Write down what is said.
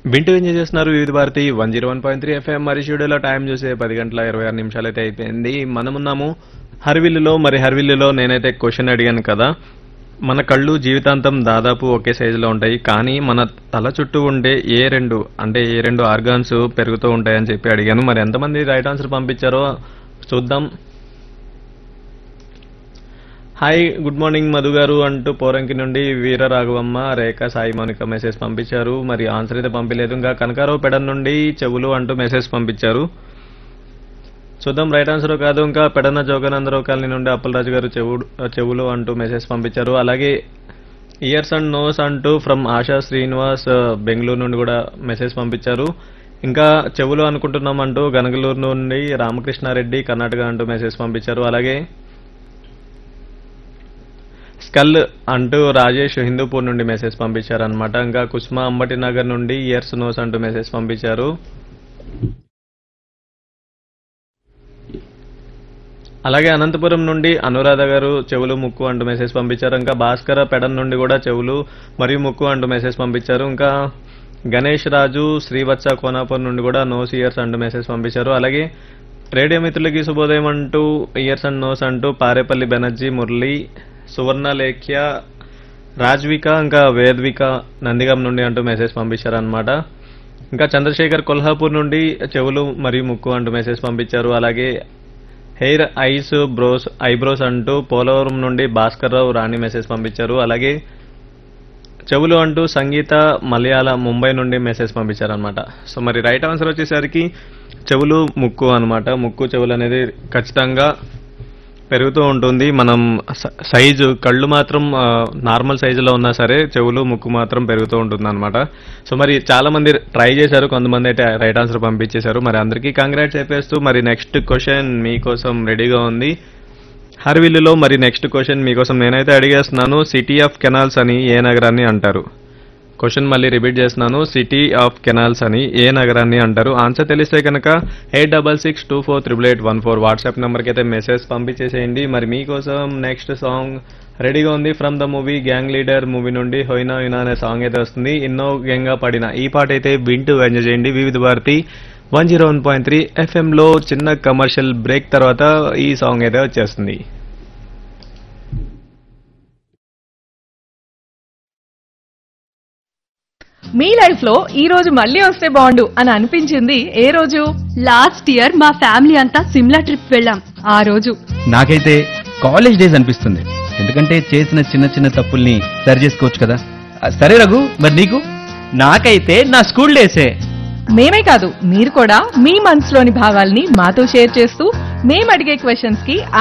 వింటూ ఎంజాయ్ చేస్తున్నారు Vividh Bharati one zero one point three FM మరి స్టూడియోలో టైం చూసే పది గంటల ఇరవై ఆరు నిమిషాలు అయితే అయిపోయింది మనమున్నాము హర్విల్లులో మరి హర్విల్లులో నేనైతే క్వశ్చన్ అడిగాను కదా మన కళ్ళు జీవితాంతం దాదాపు ఒకే సైజులో ఉంటాయి కానీ మన తల చుట్టూ ఉండే ఏ రెండు అంటే ఏ రెండు ఆర్గాన్స్ పెరుగుతూ ఉంటాయని చెప్పి అడిగాను మరి ఎంతమంది రైట్ ఆన్సర్ పంపించారో చూద్దాం హాయ్ గుడ్ మార్నింగ్ మధు గారు అంటూ పోరంకి నుండి వీర రాఘవమ్మ రేఖ సాయి మౌనిక మెసేజ్ పంపించారు మరి ఆన్సర్ అయితే పంపించలేదు ఇంకా కనకారావు పెడన్ నుండి చెవులు అంటూ మెసేజ్ పంపించారు చూద్దాం రైట్ ఆన్సర్ కాదు ఇంకా పెడన జోగానందరావు కాలనీ నుండి అప్పలరాజు గారు చెవుడు చెవులు అంటూ మెసేజ్ పంపించారు అలాగే ఇయర్స్ అండ్ నోస్ అంటూ ఫ్రమ్ ఆశా శ్రీనివాస్ ఆ, బెంగళూరు నుండి కూడా మెసేజ్ పంపించారు ఇంకా చెవులు అనుకుంటున్నాం అంటూ గనగలూరు నుండి రామకృష్ణారెడ్డి కర్ణాటక అంటూ మెసేజ్ పంపించారు అలాగే స్కల్ అంటూ రాజేష్ హిందూపూర్ నుండి మెసేజ్ పంపించారు అనమాట ఇంకా కుస్మా అంబటి నగర్ నుండి ఇయర్స్ నోస్ అంటూ మెసేజ్ పంపించారు అలాగే అనంతపురం నుండి అనురాధ గారు చెవులు ముక్కు అంటూ మెసేజ్ పంపించారు ఇంకా భాస్కర పెడన్ నుండి కూడా చెవులు మరియు ముక్కు అంటూ మెసేజ్ పంపించారు ఇంకా గణేష్ రాజు శ్రీవత్స కోనాపూర్ నుండి కూడా నోస్ ఇయర్స్ అంటూ మెసేజ్ పంపించారు అలాగే రేడియో మిత్రులకి శుభోదయం అంటూ ఇయర్స్ అండ్ నోస్ అంటూ పారేపల్లి బెనర్జీ మురళి సువర్ణ లేఖ్య రాజ్విక ఇంకా వేద్విక నందిగం నుండి అంటూ మెసేజ్ పంపించారు అనమాట ఇంకా చంద్రశేఖర్ కొల్హాపూర్ నుండి చెవులు మరియు ముక్కు అంటూ మెసేజ్ పంపించారు అలాగే హెయిర్ ఐస్ బ్రోస్ ఐబ్రోస్ అంటూ పోలవరం నుండి భాస్కర్ రావు రాణి మెసేజ్ పంపించారు అలాగే చెవులు అంటూ సంగీత మలయాళ ముంబై నుండి మెసేజ్ పంపించారనమాట సో మరి రైట్ ఆన్సర్ వచ్చేసరికి చెవులు ముక్కు అన్నమాట ముక్కు చెవులు అనేది ఖచ్చితంగా పెరుగుతూ ఉంటుంది మనం స- సైజు కళ్ళు మాత్రం ఆ, నార్మల్ సైజులో ఉన్నా సరే చెవులు ముక్కు మాత్రం పెరుగుతూ ఉంటుంది అనమాట సో మరి చాలా మంది ట్రై చేశారు కొంతమంది అయితే రైట్ ఆన్సర్ పంపించేశారు మరి అందరికీ కంగ్రాట్స్ చెప్పేస్తూ మరి నెక్స్ట్ క్వశ్చన్ మీకోసం రెడీగా ఉంది హర్విల్లులో మరి నెక్స్ట్ క్వశ్చన్ మీకోసం నేనైతే అడిగేస్తున్నాను సిటీ ఆఫ్ కెనాల్స్ అని ఏ నగరాన్ని అంటారు క్వశ్చన్ మళ్ళీ రిపీట్ చేస్తున్నాను సిటీ ఆఫ్ కెనాల్స్ అని ఏ నగరాన్ని అంటారు ఆన్సర్ తెలిస్తే కనుక eight double six two four triple eight one four WhatsApp నెంబర్కి అయితే మెసేజ్ పంపించేసేయండి మరి మీకోసం నెక్స్ట్ సాంగ్ రెడీగా ఉంది from the movie gang leader movie నుండి హోయినా హోయినా అనే సాంగ్ అయితే వస్తుంది ఎన్నో గంగా పడిన ఈ పాట అయితే వింటూ ఎంజాయ్ చేయండి Vividh Bharati one zero one point three ఎఫ్ఎంలో చిన్న కమర్షియల్ బ్రేక్ తర్వాత ఈ సాంగ్ అయితే వచ్చేస్తుంది మీ లైఫ్ లో ఈ రోజు మళ్ళీ వస్తే బాగుండు అని అనిపించింది ఏ రోజు లాస్ట్ ఇయర్ మా ఫ్యామిలీ అంతా సిమ్లా ట్రిప్ వెళ్ళాం ఆ రోజు నాకైతే కాలేజ్ డేస్ అనిపిస్తుంది ఎందుకంటే చేసిన చిన్న చిన్న తప్పుల్ని సరి చేసుకోవచ్చు కదా ఆ, సరే రఘు మరి నీకు నాకైతే నా స్కూల్ డేసే మేమే కాదు మీరు కూడా మీ మనసులోని భావాల్ని మాతో షేర్ చేస్తూ మేము అడిగే క్వశ్చన్స్ కి